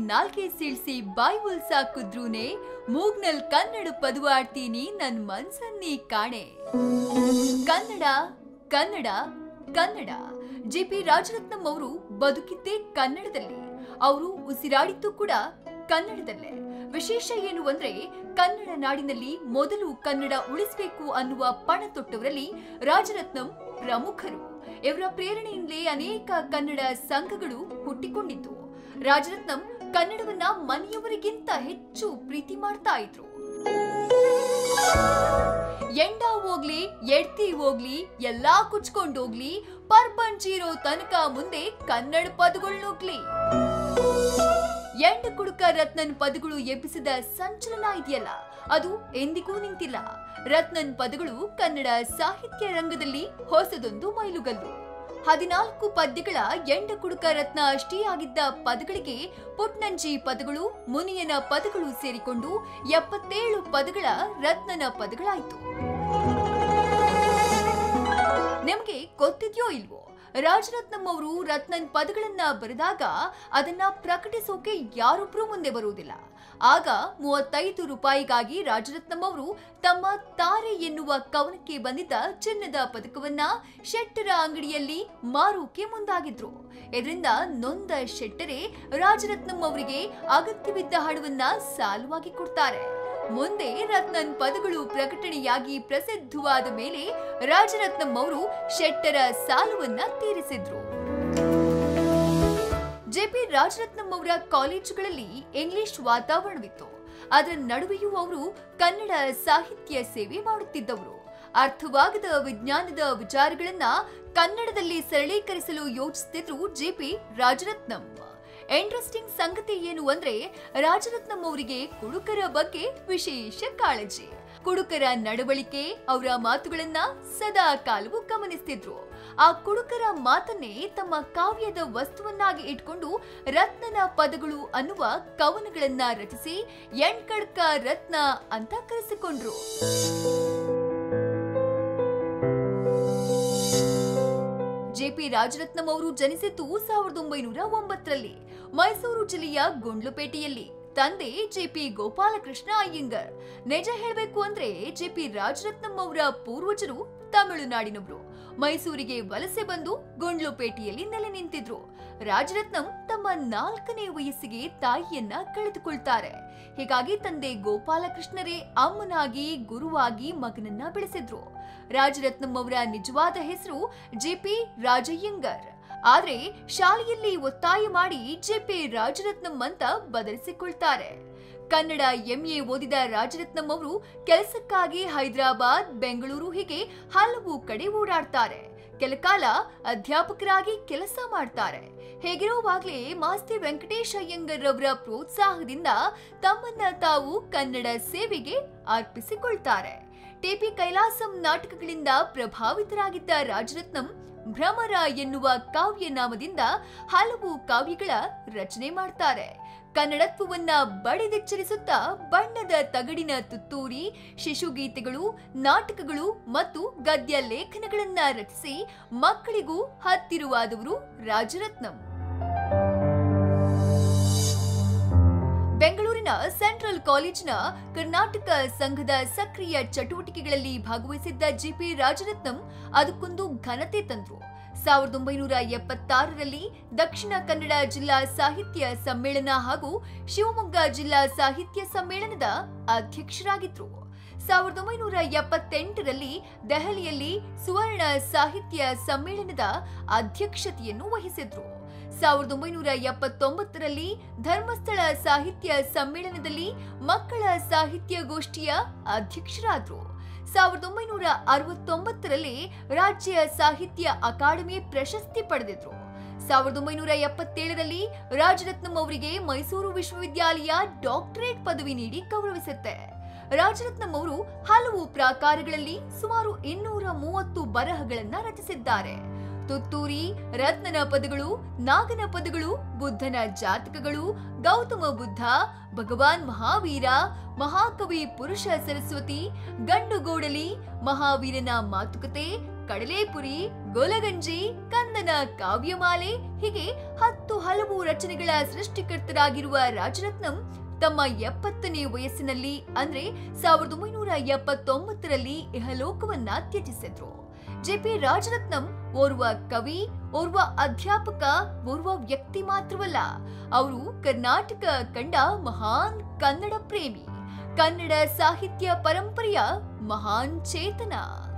ನಾಲ್ಗೆ ಸೀಳ್ಸಿ ಬಾಯಿ ಉಲ್ಸಾಕುದ್ರೂನೆ ಮೂಗ್ನಲ್ ಕನ್ನಡ ಪದುವಾಡ್ತೀನಿ ನನ್ ಮನ್ಸನ್ನೀ ಕಾಣೆ ಕನ್ನಡ ಕನ್ನಡ ಕನ್ನಡ ಜೆ ಪಿ ರಾಜರತ್ನಂ ಅವರು ಬದುಕಿದ್ದೇ ಕನ್ನಡದಲ್ಲಿ ಅವರು ಉಸಿರಾಡಿದ್ದು ಕೂಡ ಕನ್ನಡದಲ್ಲೇ ವಿಶೇಷ ಏನು ಅಂದ್ರೆ ಕನ್ನಡ ನಾಡಿನಲ್ಲಿ ಮೊದಲು ಕನ್ನಡ ಉಳಿಸಬೇಕು ಅನ್ನುವ ಪಣ ತೊಟ್ಟವರಲ್ಲಿ ರಾಜರತ್ನಂ ಪ್ರಮುಖರು ಇವರ ಪ್ರೇರಣೆಯಿಂದಲೇ ಅನೇಕ ಕನ್ನಡ ಸಂಘಗಳು ಹುಟ್ಟಿಕೊಂಡಿದ್ದು ರಾಜರತ್ನಂ ಕನ್ನಡವನ್ನ ಮನೆಯವರಿಗಿಂತ ಹೆಚ್ಚು ಪ್ರೀತಿ ಮಾಡ್ತಾ ಇದ್ರು ಎಂಡ ಹೋಗ್ಲಿ ಎಡ್ತಿ ಹೋಗ್ಲಿ ಎಲ್ಲಾ ಕುಚ್ಕೊಂಡೋಗ್ಲಿ ಪರ್ಪಂಚೀರೋ ತನಕ ಮುಂದೆ ಕನ್ನಡ ಪದಗಳು ನುಗ್ಲಿ ಎಂಡ ಕುಡುಕ ರತ್ನನ್ ಪದಗಳು ಎಬ್ಬಿಸಿದ ಸಂಚಲನ ಇದೆಯಲ್ಲ ಅದು ಎಂದಿಗೂ ನಿಂತಿಲ್ಲ ರತ್ನನ್ ಪದಗಳು ಕನ್ನಡ ಸಾಹಿತ್ಯ ರಂಗದಲ್ಲಿ ಹೊಸದೊಂದು ಮೈಲುಗಲ್ಲು ಹದಿನಾಲ್ಕು ಪದ್ಯಗಳ ಎಂಡ ಕುಡುಕ ರತ್ನ ಅಷ್ಟೇ ಆಗಿದ್ದ ಪದಗಳಿಗೆ ಪುಟ್ನಂಜಿ ಪದಗಳು ಮುನಿಯನ ಪದಗಳು ಸೇರಿಕೊಂಡು ಎಪ್ಪತ್ತೇಳು ಪದಗಳ ರತ್ನನ ಪದಗಳಾಯಿತು ನಿಮ್ಗೆ ಗೊತ್ತಿದ್ಯೋ ಇಲ್ವೋ ರಾಜರತ್ನಂ ಅವರು ರತ್ನನ್ ಪದಗಳನ್ನ ಬರೆದಾಗ ಅದನ್ನ ಪ್ರಕಟಿಸೋಕೆ ಯಾರೊಬ್ರು ಮುಂದೆ ಬರುವುದಿಲ್ಲ ಆಗ ಮೂವತ್ತೈದು ರೂಪಾಯಿಗಾಗಿ ರಾಜರತ್ನಂ ಅವರು ತಮ್ಮ ತಾರೆ ಎನ್ನುವ ಕವನಕ್ಕೆ ಬಂದಿದ್ದ ಚಿನ್ನದ ಪದಕವನ್ನ ಶೆಟ್ಟರ ಅಂಗಡಿಯಲ್ಲಿ ಮಾರೋಕೆ ಮುಂದಾಗಿದ್ರು ಇದರಿಂದ ನೊಂದ ಶೆಟ್ಟರೆ ರಾಜರತ್ನಂ ಅವರಿಗೆ ಅಗತ್ಯವಿದ್ದ ಹಣವನ್ನ ಸಾಲವಾಗಿ ಕೊಡ್ತಾರೆ ಮುಂದೆ ರತ್ನನ್ ಪದಗಳು ಪ್ರಕಟಣೆಯಾಗಿ ಪ್ರಸಿದ್ಧವಾದ ಮೇಲೆ ರಾಜರತ್ನಂ ಅವರು ಶೆಟ್ಟರ ಸಾಲವನ್ನ ತೀರಿಸಿದ್ರು ಜೆಪಿ ರಾಜರತ್ನಂ ಅವರ ಕಾಲೇಜುಗಳಲ್ಲಿ ಇಂಗ್ಲಿಷ್ ವಾತಾವರಣವಿತ್ತು ಅದರ ನಡುವೆಯೂ ಅವರು ಕನ್ನಡ ಸಾಹಿತ್ಯ ಸೇವೆ ಮಾಡುತ್ತಿದ್ದವರು ಅರ್ಥವಾಗದ ವಿಜ್ಞಾನದ ವಿಚಾರಗಳನ್ನ ಕನ್ನಡದಲ್ಲಿ ಸರಳೀಕರಿಸಲು ಯೋಚಿಸುತ್ತಿದ್ರು ಜೆಪಿ ರಾಜರತ್ನಂ ಇಂಟ್ರೆಸ್ಟಿಂಗ್ ಸಂಗತಿ ಏನು ಅಂದ್ರೆ ರಾಜರತ್ನಂ ಅವರಿಗೆ ಕುಡುಕರ ಬಗ್ಗೆ ವಿಶೇಷ ಕಾಳಜಿ ಕುಡುಕರ ನಡವಳಿಕೆ ಅವರ ಮಾತುಗಳನ್ನ ಸದಾ ಕಾಲವು ಗಮನಿಸ್ತಿದ್ರು ಆ ಕುಡುಕರ ಮಾತನ್ನೇ ತಮ್ಮ ಕಾವ್ಯದ ವಸ್ತುವನ್ನಾಗಿ ಇಟ್ಕೊಂಡು ರತ್ನನ ಪದಗಳು ಅನ್ನುವ ಕವನಗಳನ್ನ ರಚಿಸಿ ಎಣ್ಕಡ್ಕ ರತ್ನ ಅಂತ ಕರೆಸಿಕೊಂಡ್ರು ಜೆಪಿ ರಾಜರತ್ನಂ ಅವರು ಜನಿಸಿದ್ದು ಸಾವಿರದ ಒಂಬೈನೂರ ಒಂಬತ್ತರಲ್ಲಿ ಮೈಸೂರು ಜಿಲ್ಲೆಯ ಗುಂಡ್ಲುಪೇಟೆಯಲ್ಲಿ ತಂದೆ ಜೆಪಿ ಗೋಪಾಲಕೃಷ್ಣ ಅಯ್ಯಂಗರ್ ನಿಜ ಹೇಳಬೇಕು ಅಂದ್ರೆ ಜೆಪಿ ರಾಜರತ್ನಂ ಅವರ ಪೂರ್ವಜರು ತಮಿಳುನಾಡಿನವರು ಮೈಸೂರಿಗೆ ವಲಸೆ ಬಂದು ಗುಂಡ್ಲುಪೇಟೆಯಲ್ಲಿ ನೆಲೆ ನಿಂತಿದ್ರು ರಾಜರತ್ನಂ ತಮ್ಮ ನಾಲ್ಕನೇ ವಯಸ್ಸಿಗೆ ತಾಯಿಯನ್ನ ಕಳೆದುಕೊಳ್ತಾರೆ ಹೀಗಾಗಿ ತಂದೆ ಗೋಪಾಲಕೃಷ್ಣರೇ ಅಮ್ಮನಾಗಿ ಗುರುವಾಗಿ ಮಗನನ್ನ ಬೆಳೆಸಿದ್ರು ರಾಜರತ್ನಂ ಅವರ ನಿಜವಾದ ಹೆಸರು ಜೆಪಿ ರಾಜಯ್ಯಂಗರ್ ಆದ್ರೆ ಶಾಲೆಯಲ್ಲಿ ಒತ್ತಾಯ ಮಾಡಿ ಜೆಪಿ ರಾಜರತ್ನಂ ಅಂತ ಬದಲಿಸಿಕೊಳ್ತಾರೆ ಕನ್ನಡ ಎಂಎ ಓದಿದ ರಾಜರತ್ನಂ ಅವರು ಕೆಲಸಕ್ಕಾಗಿ ಹೈದರಾಬಾದ್ ಬೆಂಗಳೂರು ಹೀಗೆ ಹಲವು ಕಡೆ ಓಡಾಡ್ತಾರೆ ಕೆಲಕಾಲ ಅಧ್ಯಾಪಕರಾಗಿ ಕೆಲಸ ಮಾಡ್ತಾರೆ ಹೇಗಿರುವಾಗ್ಲೇ ಮಾಸ್ತಿ ವೆಂಕಟೇಶ್ ಅಯ್ಯಂಗರ್ ಅವರ ಪ್ರೋತ್ಸಾಹದಿಂದ ತಮ್ಮನ್ನ ತಾವು ಕನ್ನಡ ಸೇವೆಗೆ ಅರ್ಪಿಸಿಕೊಳ್ತಾರೆ ಟಿಪಿ ಕೈಲಾಸಂ ನಾಟಕಗಳಿಂದ ಪ್ರಭಾವಿತರಾಗಿದ್ದ ರಾಜರತ್ನಂ ಭ್ರಮರ ಎನ್ನುವ ಕಾವ್ಯ ನಾಮದಿಂದ ಹಲವು ಕಾವ್ಯಗಳ ರಚನೆ ಮಾಡ್ತಾರೆ ಕನ್ನಡತ್ವವನ್ನ ಬಡಿದೆಚ್ಚರಿಸುತ್ತಾ ಬಣ್ಣದ ತಗಡಿನ ತುತ್ತೂರಿ ಶಿಶುಗೀತೆಗಳು ನಾಟಕಗಳು ಮತ್ತು ಗದ್ಯ ಲೇಖನಗಳನ್ನ ರಚಿಸಿ ಮಕ್ಕಳಿಗೂ ಹತ್ತಿರವಾದವರು ರಾಜರತ್ನಂ ಬೆಂಗಳೂರಿನ ಸೆಂಟ್ರಲ್ ಕಾಲೇಜಿನ ಕರ್ನಾಟಕ ಸಂಘದ ಸಕ್ರಿಯ ಚಟುವಟಿಕೆಗಳಲ್ಲಿ ಭಾಗವಹಿಸಿದ್ದ ಜಿಪಿ ರಾಜರತ್ನಂ ಅದಕ್ಕೊಂದು ಘನತೆ ತಂದ್ರು ಸಾವಿರದ ಒಂಬೈನೂರ ಎಪ್ಪತ್ತಾರರಲ್ಲಿ ದಕ್ಷಿಣ ಕನ್ನಡ ಜಿಲ್ಲಾ ಸಾಹಿತ್ಯ ಸಮ್ಮೇಳನ ಹಾಗೂ ಶಿವಮೊಗ್ಗ ಜಿಲ್ಲಾ ಸಾಹಿತ್ಯ ಸಮ್ಮೇಳನದ ಅಧ್ಯಕ್ಷರಾಗಿದ್ರು ಸಾವಿರದ ಒಂಬೈನೂರ ಎಪ್ಪತ್ತೆಂಟರಲ್ಲಿ ದೆಹಲಿಯಲ್ಲಿ ಸುವರ್ಣ ಸಾಹಿತ್ಯ ಸಮ್ಮೇಳನದ ಅಧ್ಯಕ್ಷತೆಯನ್ನು ವಹಿಸಿದ್ರು ಸಾವಿರದ ಒಂಬೈನೂರ ಎಪ್ಪತ್ತೊಂಬತ್ತರಲ್ಲಿ ಧರ್ಮಸ್ಥಳ ಸಾಹಿತ್ಯ ಸಮ್ಮೇಳನದಲ್ಲಿ ಮಕ್ಕಳ ಸಾಹಿತ್ಯ ಗೋಷ್ಠಿಯ ಅಧ್ಯಕ್ಷರಾದ್ರು ಸಾವಿರದ ಒಂಬೈನೂರ ಅರವತ್ತೊಂಬತ್ತರಲ್ಲಿ ರಾಜ್ಯ ಸಾಹಿತ್ಯ ಅಕಾಡೆಮಿ ಪ್ರಶಸ್ತಿ ಪಡೆದಿದ್ರು ಸಾವಿರದ ಒಂಬೈನೂರ ಎಪ್ಪತ್ತೇಳರಲ್ಲಿ ರಾಜರತ್ನಂ ಅವರಿಗೆ ಮೈಸೂರು ವಿಶ್ವವಿದ್ಯಾಲಯ ಡಾಕ್ಟರೇಟ್ ಪದವಿ ನೀಡಿ ಗೌರವಿಸುತ್ತೆ ರಾಜರತ್ನಂ ಅವರು ಹಲವು ಪ್ರಾಕಾರಗಳಲ್ಲಿ ಸುಮಾರು ಇನ್ನೂರ ಮೂವತ್ತು ಬರಹಗಳನ್ನ ರಚಿಸಿದ್ದಾರೆ ತುತ್ತೂರಿ ರತ್ನನ ಪದಗಳು ನಾಗನ ಪದಗಳು ಬುದ್ಧನ ಜಾತಕಗಳು ಗೌತಮ ಬುದ್ಧ ಭಗವಾನ್ ಮಹಾವೀರ ಮಹಾಕವಿ ಪುರುಷ ಸರಸ್ವತಿ ಗಂಡುಗೋಡಲಿ ಮಹಾವೀರನ ಮಾತುಕತೆ ಕಡಲೆಪುರಿ ಗೊಲಗಂಜಿ ಕಂದನ ಕಾವ್ಯಮಾಲೆ ಹೀಗೆ ಹತ್ತು ಹಲವು ರಚನೆಗಳ ಸೃಷ್ಟಿಕರ್ತರಾಗಿರುವ ರಾಜರತ್ನಂ ತಮ್ಮ ಎಪ್ಪತ್ತನೇ ವಯಸ್ಸಿನಲ್ಲಿ ಅಂದ್ರೆ ಸಾವಿರದ ಒಂಬೈನೂರ ಎಪ್ಪತ್ತೊಂಬತ್ತರಲ್ಲಿ ಇಹಲೋಕವನ್ನ ತ್ಯಜಿಸಿದ್ರು ಜೆಪಿ ರಾಜರತ್ನಂ ಓರ್ವ ಕವಿ ಓರ್ವ ಅಧ್ಯಾಪಕ ಓರ್ವ ವ್ಯಕ್ತಿ ಮಾತ್ರವಲ್ಲ ಅವರು ಕರ್ನಾಟಕ ಕಂಡ ಮಹಾನ್ ಕನ್ನಡ ಪ್ರೇಮಿ ಕನ್ನಡ ಸಾಹಿತ್ಯ ಪರಂಪರೆಯ ಮಹಾನ್ ಚೇತನ